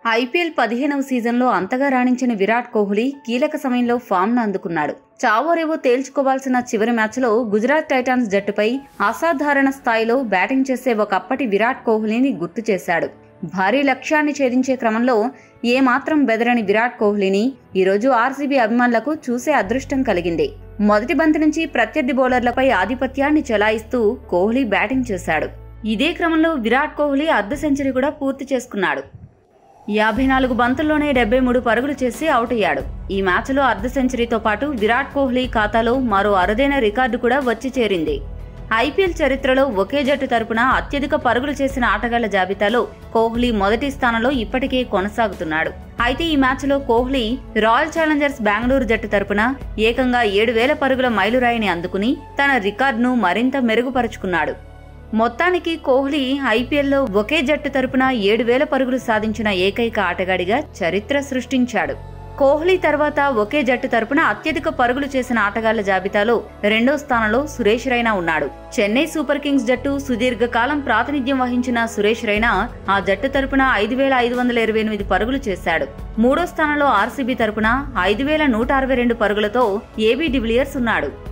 IPL పదిహేనవ సీజన్లో అంతగా రాణించిన విరాట్ కోహ్లీ కీలక సమయంలో ఫామ్ను అందుకున్నాడు చావోరేవో తేల్చుకోవాల్సిన చివరి మ్యాచ్లో గుజరాత్ టైటాన్స్ జట్టుపై అసాధారణ స్థాయిలో బ్యాటింగ్ చేసే ఒకప్పటి విరాట్ కోహ్లీని గుర్తు చేశాడు భారీ లక్ష్యాన్ని ఛేదించే క్రమంలో ఏమాత్రం బెదరని విరాట్ కోహ్లీని ఈరోజు ఆర్సీబీ అభిమానులకు చూసే అదృష్టం కలిగింది మొదటి బంతి నుంచి ప్రత్యర్థి బౌలర్లపై ఆధిపత్యాన్ని చెలాయిస్తూ కోహ్లీ బ్యాటింగ్ చేశాడు ఇదే క్రమంలో విరాట్ కోహ్లీ అర్ధ సెంచరీ కూడా పూర్తి చేసుకున్నాడు యాభై నాలుగు బంతుల్లోనే డెబ్బై మూడు పరుగులు చేసి అవుట్ అయ్యాడు ఈ మ్యాచ్లో అర్ధ సెంచరీతో పాటు విరాట్ కోహ్లీ ఖాతాలో మరో అరుదైన రికార్డు కూడా వచ్చి చేరింది ఐపీఎల్ చరిత్రలో ఒకే జట్టు తరపున అత్యధిక పరుగులు చేసిన ఆటగాళ్ల జాబితాలో కోహ్లీ మొదటి స్థానంలో ఇప్పటికే కొనసాగుతున్నాడు అయితే ఈ మ్యాచ్లో కోహ్లీ రాయల్ ఛాలెంజర్స్ బెంగళూరు జట్టు తరపున ఏకంగా ఏడు వేల పరుగుల మైలురాయిని అందుకుని తన రికార్డును మరింత మెరుగుపరుచుకున్నాడు మొత్తానికి కోహ్లీ ఐపీఎల్లో ఒకే జట్టు తరపున ఏడు వేల పరుగులు సాధించిన ఏకైక ఆటగాడిగా చరిత్ర సృష్టించాడు కోహ్లీ తర్వాత ఒకే జట్టు తరపున అత్యధిక పరుగులు చేసిన ఆటగాళ్ల జాబితాలో రెండో స్థానంలో సురేష్ రైనా ఉన్నాడు చెన్నై సూపర్ కింగ్స్ జట్టు సుదీర్ఘకాలం ప్రాతినిధ్యం వహించిన సురేష్ రైనా ఆ జట్టు తరపున ఐదు వేల ఐదు వందల ఇరవై ఎనిమిది పరుగులు చేశాడు మూడో స్థానంలో ఆర్సీబీ తరపున ఐదు వేల నూట అరవై రెండు పరుగులతో ఏబీ డివిలియర్స్ ఉన్నాడు